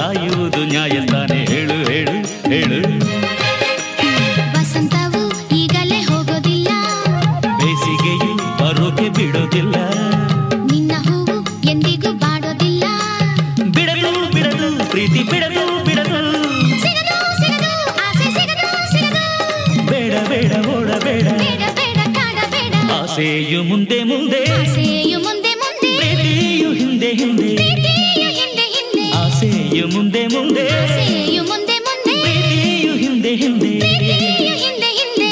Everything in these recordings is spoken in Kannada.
ಕಾಯುವುದು ನ್ಯಾಯ ತಾನೆ ಹೇಳು ಹೇಳು ಹೇಳು ವಸಂತವು ಈಗಲೇ ಹೋಗೋದಿಲ್ಲ ಬೇಸಿಗೆಯು ಬರೋಕೆ ಬಿಡೋದಿಲ್ಲ ನಿನ್ನ ಹೂವು ಎಂದಿಗೂ ಬಾಡೋದಿಲ್ಲ ಬಿಡಲು ಬಿಡಲು ಪ್ರೀತಿ ಬಿಡಲು ಬಿಡಲು ಸಿಗದು ಸಿಗದು ಆಸೆ ಸಿಗದು ಸಿಗದು ಬೇಡ ಬೇಡ ಓಡಬೇಡ ಬೇಡ ಬೇಡ ಕಾಡಬೇಡ ಆಸೆಯು ಮುಂದೆ ಮುಂದೆ ಆಸೆಯು ಮುಂದೆ ಮುಂದೆ ಪ್ರೀತಿಯು ಹಿಂದೆ ಹಿಂದೆ ಪ್ರೀತಿಯು ಹಿಂದೆ ಹಿಂದೆ ಆಸೆಯು ಮುಂದೆ ಮುಂದೆ ಆಸೆಯು ಮುಂದೆ ಮುಂದೆ ಪ್ರೀತಿಯು ಹಿಂದೆ ಹಿಂದೆ ಪ್ರೀತಿಯು ಹಿಂದೆ ಹಿಂದೆ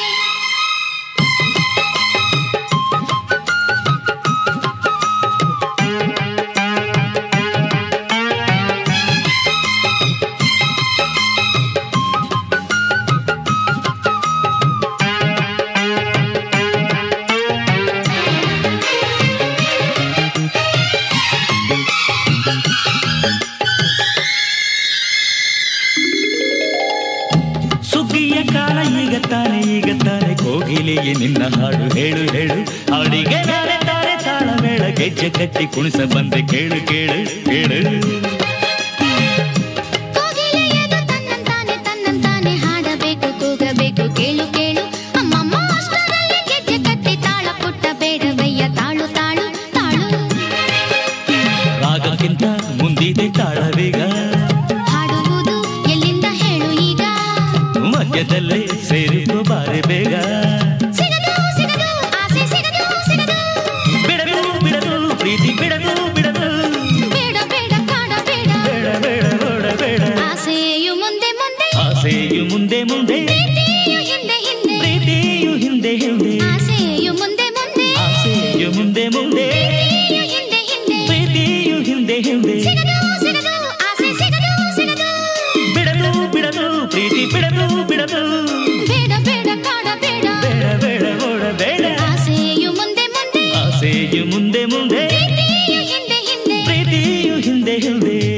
ಸುಗ್ಗಿಯ ಕಾಲ ಈಗ ತಾನೆ ಈಗ ತಾನೆ ಕೋಗಿಲೆಯೇ ನಿನ್ನ ಹಾಡು ಹೇಳು ಹೇಳು ಹಾಡಿಗೆ ನಾಳೆ ತಾರೆ ತಾಳ ಮೇಳ ಗೆಜ್ಜೆ ಕಟ್ಟಿ ಕುಣಿಸ ಬಂದೆ ಕೇಳು ಕೇಳು ಕೇಳು ಕೋಗಿಲೆಯದು ತನ್ನಂತಾನೆ ತನ್ನಂತಾನೆ ಹಾಡಬೇಕು ಕೂಗಬೇಕು ಕೇಳು ಕೇಳು ಅಮ್ಮಮ್ಮ ಅಷ್ಟರಲ್ಲಿ ಗೆಜ್ಜೆ ಕಟ್ಟಿ ತಾಳ ಪುಟ್ಟ ಬೇಡವಯ್ಯ ತಾಳು ತಾಳು ತಾಳು ರಾಗಕ್ಕಿಂತ ಮುಂದಿದೆ ತಾಳವೀಗ ಹಾಡುವುದು ಎಲ್ಲಿಂದ ಹೇಳು ಈಗ ಮಧ್ಯದಲ್ಲೇ ಸೇರಿಕೋ ಬಾರಿ ಬೇಗ ಸಿಗದು ಸಿಗದು ಆಸೆ ಸಿಗದು ಸಿಗದು ಬಿಡಲು ಬಿಡಲು ಪ್ರೀತಿ ಬಿಡಲು ಬಿಡಲು ಬೇಡ ಬೇಡ ಕಾಡ ಬೇಡ ಬೇಡ ಬೇಡ ಓಡಬೇಡ ಆಸೆಯು ಮುಂದೆ ಮುಂದೆ ಆಸೆಯು ಮುಂದೆ ಮುಂದೆ ಪ್ರೀತಿಯು ಹಿಂದೆ ಹಿಂದೆ ಪ್ರೀತಿಯು ಹಿಂದೆ ಹಿಂದೆ ಆಸೆಯು ಮುಂದೆ ಮುಂದೆ ಆಸೆಯು ಮುಂದೆ ಮುಂದೆ ಪ್ರೀತಿಯು ಹಿಂದೆ ಹಿಂದೆ ಪ್ರೀತಿಯು ಹಿಂದೆ ಹಿಂದೆ ಸಿಗದು ಸಿಗದು ಆಸೆ ಸಿಗದು ಸಿಗದು ಬಿಡಲು ಬಿಡಲು ಪ್ರೀತಿ ಬಿಡಲು ಬಿಡಲು ಬೇಡ ಬೇಡ ಕಾಡ ಬೇಡ ಬೇಡ ಬೇಡ ಓಡಬೇಡ ಆಸೆಯು ಮುಂದೆ ಮುಂದೆ ಆಸೆಯು ಮುಂದೆ ಮುಂದೆ ಪ್ರೀತಿಯು ಹಿಂದೆ ಹಿಂದೆ ಪ್ರೀತಿಯು ಹಿಂದೆ ಹಿಂದೆ